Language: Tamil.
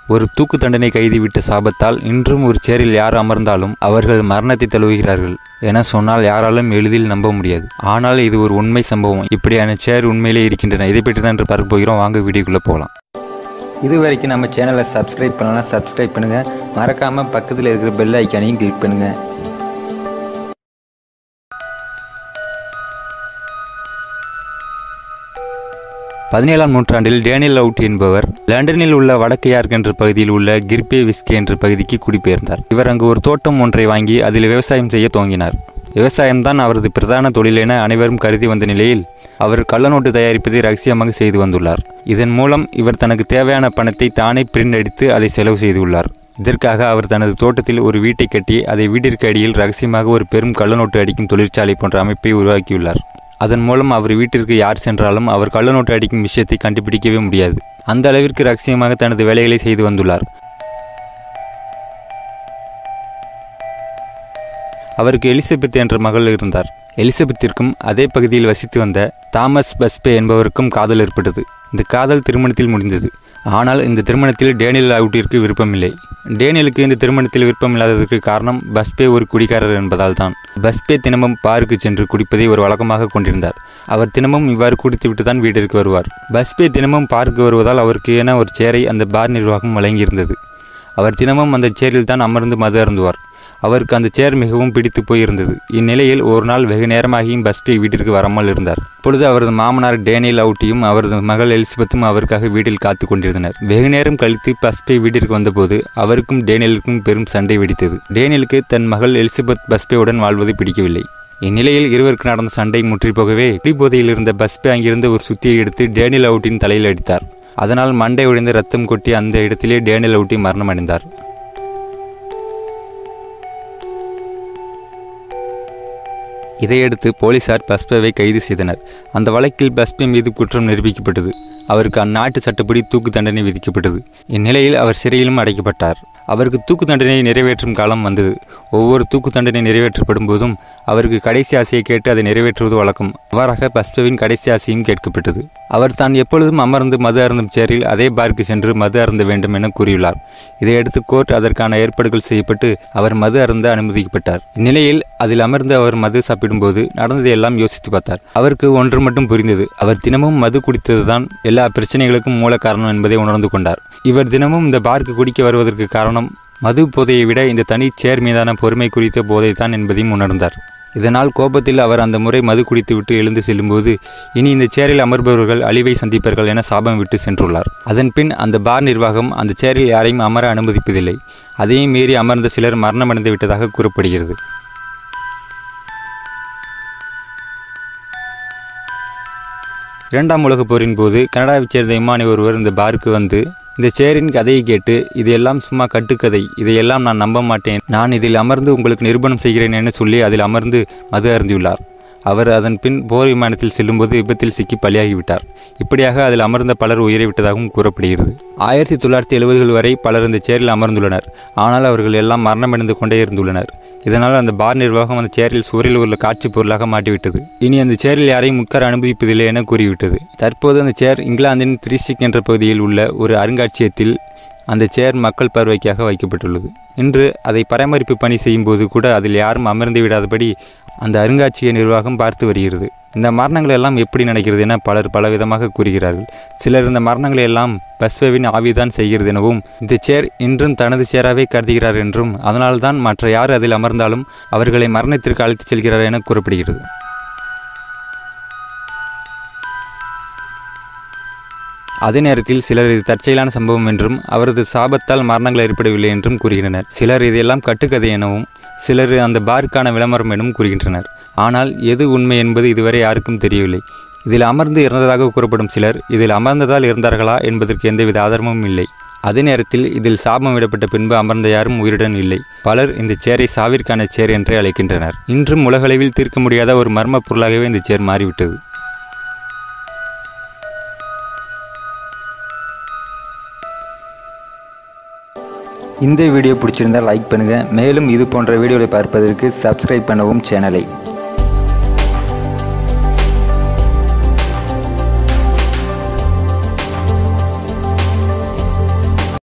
ஒரு தூக்கு தண்டனை கைதி விட்ட சாபத்தால் இன்றும் ஒரு சேரில் யார் அமர்ந்தாலும் அவர்கள் மரணத்தை தழுவுகிறார்கள் என சொன்னால் யாராலும் எளிதில் நம்ப முடியாது ஆனால் இது ஒரு உண்மை சம்பவம் இப்படியான சேர் உண்மையிலே இருக்கின்றன இதை பற்றி தான் இன்று பார்க்க போகிறோம் வாங்க வீடியோக்குள்ளே போகலாம் இது வரைக்கும் நம்ம சேனலை சப்ஸ்கிரைப் பண்ணலாம் சப்ஸ்கிரைப் பண்ணுங்கள் மறக்காமல் பக்கத்தில் இருக்கிற பெல் ஐக்கானையும் கிளிக் பண்ணுங்கள் பதினேழாம் நூற்றாண்டில் டேனியல் அவுட் என்பவர் லண்டனில் உள்ள வடக்கு யார்க் என்ற பகுதியில் உள்ள கிர்பே விஸ்கே என்ற பகுதிக்கு குடிபெயர்ந்தார் இவர் அங்கு ஒரு தோட்டம் ஒன்றை வாங்கி அதில் விவசாயம் செய்ய துவங்கினார் விவசாயம்தான் அவரது பிரதான தொழில் என அனைவரும் கருதி வந்த நிலையில் அவர் கள்ளநோட்டு தயாரிப்பதை ரகசியமாக செய்து வந்துள்ளார் இதன் மூலம் இவர் தனக்கு தேவையான பணத்தை தானே பிரிண்ட் அடித்து அதை செலவு செய்துள்ளார் இதற்காக அவர் தனது தோட்டத்தில் ஒரு வீட்டை கட்டி அதை வீட்டிற்கு அடியில் ரகசியமாக ஒரு பெரும் கள்ளநோட்டு அடிக்கும் தொழிற்சாலை போன்ற அமைப்பை உருவாக்கியுள்ளார் அதன் மூலம் அவர் வீட்டிற்கு யார் சென்றாலும் அவர் கள்ளநோட்டு அடிக்கும் விஷயத்தை கண்டுபிடிக்கவே முடியாது அந்த அளவிற்கு ரகசியமாக தனது வேலைகளை செய்து வந்துள்ளார் அவருக்கு எலிசபெத் என்ற மகள் இருந்தார் எலிசபெத்திற்கும் அதே பகுதியில் வசித்து வந்த தாமஸ் பஸ்பே என்பவருக்கும் காதல் ஏற்பட்டது இந்த காதல் திருமணத்தில் முடிந்தது ஆனால் இந்த திருமணத்தில் டேனியல் அவுட்டிற்கு விருப்பமில்லை டேனியலுக்கு இந்த திருமணத்தில் விருப்பமில்லாததற்கு காரணம் பஸ்பே ஒரு குடிகாரர் என்பதால் தான் பஸ்பே தினமும் பாருக்கு சென்று குடிப்பதை ஒரு வழக்கமாக கொண்டிருந்தார் அவர் தினமும் இவ்வாறு குடித்துவிட்டு தான் வீட்டிற்கு வருவார் பஸ்பே தினமும் பார்க்கு வருவதால் அவருக்கு என ஒரு சேரை அந்த பார் நிர்வாகம் வழங்கியிருந்தது அவர் தினமும் அந்த சேரில் தான் அமர்ந்து மது அருந்துவார் அவருக்கு அந்த சேர் மிகவும் பிடித்து போயிருந்தது இந்நிலையில் ஒரு நாள் வெகு நேரமாகியும் பஸ்பே வீட்டிற்கு வராமல் இருந்தார் பொழுது அவரது மாமனார் டேனியல் அவுட்டியும் அவரது மகள் எலிசபெத்தும் அவருக்காக வீட்டில் காத்து கொண்டிருந்தனர் வெகு நேரம் கழித்து பஸ்பே வீட்டிற்கு வந்தபோது அவருக்கும் டேனியலுக்கும் பெரும் சண்டை வெடித்தது டேனியலுக்கு தன் மகள் எலிசபெத் பஸ்பேவுடன் வாழ்வது பிடிக்கவில்லை இந்நிலையில் இருவருக்கு நடந்த சண்டை முற்றிப்போகவே குடிபோதையில் இருந்த பஸ்பே அங்கிருந்து ஒரு சுத்தியை எடுத்து டேனியல் அவுட்டின் தலையில் அடித்தார் அதனால் மண்டை உடைந்து ரத்தம் கொட்டி அந்த இடத்திலே டேனியல் அவுட்டி மரணம் அடைந்தார் இதையடுத்து போலீசார் பஸ்பேவை கைது செய்தனர் அந்த வழக்கில் பஸ்பே மீது குற்றம் நிரூபிக்கப்பட்டது அவருக்கு அந்நாட்டு சட்டப்படி தூக்கு தண்டனை விதிக்கப்பட்டது இந்நிலையில் அவர் சிறையிலும் அடைக்கப்பட்டார் அவருக்கு தூக்கு தண்டனை நிறைவேற்றும் காலம் வந்தது ஒவ்வொரு தூக்கு தண்டனை நிறைவேற்றப்படும் போதும் அவருக்கு கடைசி ஆசையை கேட்டு அதை நிறைவேற்றுவது வழக்கம் அவ்வாறாக பஸ்பேவின் கடைசி ஆசையும் கேட்கப்பட்டது அவர் தான் எப்பொழுதும் அமர்ந்து மது அருந்தும் சேரில் அதே பார்க்கு சென்று மது அருந்த வேண்டும் என கூறியுள்ளார் இதையடுத்து கோர்ட் அதற்கான ஏற்பாடுகள் செய்யப்பட்டு அவர் மது அருந்த அனுமதிக்கப்பட்டார் இந்நிலையில் அதில் அமர்ந்து அவர் மது சாப்பிடும்போது நடந்ததையெல்லாம் யோசித்து பார்த்தார் அவருக்கு ஒன்று மட்டும் புரிந்தது அவர் தினமும் மது குடித்ததுதான் எல்லா பிரச்சனைகளுக்கும் மூல காரணம் என்பதை உணர்ந்து கொண்டார் இவர் தினமும் இந்த பார்க்கு குடிக்க வருவதற்கு காரணம் மது போதையை விட இந்த தனி சேர் மீதான பொறுமை குறித்த போதைதான் என்பதையும் உணர்ந்தார் இதனால் கோபத்தில் அவர் அந்த முறை மது குடித்துவிட்டு எழுந்து செல்லும்போது இனி இந்த சேரில் அமர்பவர்கள் அழிவை சந்திப்பார்கள் என சாபம் விட்டு சென்றுள்ளார் அதன் பின் அந்த பார் நிர்வாகம் அந்த சேரில் யாரையும் அமர அனுமதிப்பதில்லை அதையும் மீறி அமர்ந்த சிலர் மரணமடைந்து விட்டதாக கூறப்படுகிறது இரண்டாம் உலகப் போரின் போது கனடாவைச் சேர்ந்த விமானி ஒருவர் இந்த பாருக்கு வந்து இந்த சேரின் கதையை கேட்டு இது எல்லாம் சும்மா கட்டுக்கதை இதையெல்லாம் நான் நம்ப மாட்டேன் நான் இதில் அமர்ந்து உங்களுக்கு நிரூபணம் செய்கிறேன் என சொல்லி அதில் அமர்ந்து மது அருந்தியுள்ளார் அவர் அதன் பின் போர் விமானத்தில் செல்லும்போது விபத்தில் சிக்கி பலியாகிவிட்டார் இப்படியாக அதில் அமர்ந்த பலர் உயிரை விட்டதாகவும் கூறப்படுகிறது ஆயிரத்தி தொள்ளாயிரத்தி எழுபதுகள் வரை பலர் இந்த சேரில் அமர்ந்துள்ளனர் ஆனால் அவர்கள் எல்லாம் மரணமடைந்து கொண்டே இருந்துள்ளனர் இதனால் அந்த பார் நிர்வாகம் அந்த சேரில் சூரில் உள்ள காட்சி பொருளாக மாட்டிவிட்டது இனி அந்த சேரில் யாரையும் உட்கார அனுமதிப்பதில்லை என கூறிவிட்டது தற்போது அந்த சேர் இங்கிலாந்தின் த்ரீசிக் என்ற பகுதியில் உள்ள ஒரு அருங்காட்சியகத்தில் அந்த சேர் மக்கள் பார்வைக்காக வைக்கப்பட்டுள்ளது இன்று அதை பராமரிப்பு பணி செய்யும்போது கூட அதில் யாரும் அமர்ந்து விடாதபடி அந்த அருங்காட்சியக நிர்வாகம் பார்த்து வருகிறது இந்த மரணங்கள் எல்லாம் எப்படி நடக்கிறது என பலர் பலவிதமாக கூறுகிறார்கள் சிலர் இந்த மரணங்களை எல்லாம் பஸ்வேவின் ஆவிதான் செய்கிறது எனவும் இந்த சேர் இன்றும் தனது சேராவே கருதுகிறார் என்றும் அதனால்தான் மற்ற யார் அதில் அமர்ந்தாலும் அவர்களை மரணத்திற்கு அழைத்துச் செல்கிறார் என கூறப்படுகிறது அதே நேரத்தில் சிலர் இது தற்செயலான சம்பவம் என்றும் அவரது சாபத்தால் மரணங்கள் ஏற்படவில்லை என்றும் கூறுகின்றனர் சிலர் இதையெல்லாம் கட்டுக்கதை எனவும் சிலர் அந்த பாருக்கான விளம்பரம் எனவும் கூறுகின்றனர் ஆனால் எது உண்மை என்பது இதுவரை யாருக்கும் தெரியவில்லை இதில் அமர்ந்து இறந்ததாக கூறப்படும் சிலர் இதில் அமர்ந்ததால் இறந்தார்களா என்பதற்கு எந்தவித ஆதாரமும் இல்லை அதே நேரத்தில் இதில் சாபம் விடப்பட்ட பின்பு அமர்ந்த யாரும் உயிருடன் இல்லை பலர் இந்த சேரை சாவிற்கான சேர் என்றே அழைக்கின்றனர் இன்றும் உலகளவில் தீர்க்க முடியாத ஒரு மர்ம பொருளாகவே இந்த சேர் மாறிவிட்டது இந்த வீடியோ பிடிச்சிருந்தால் லைக் பண்ணுங்கள் மேலும் இது போன்ற வீடியோவை பார்ப்பதற்கு சப்ஸ்கிரைப் பண்ணவும் சேனலை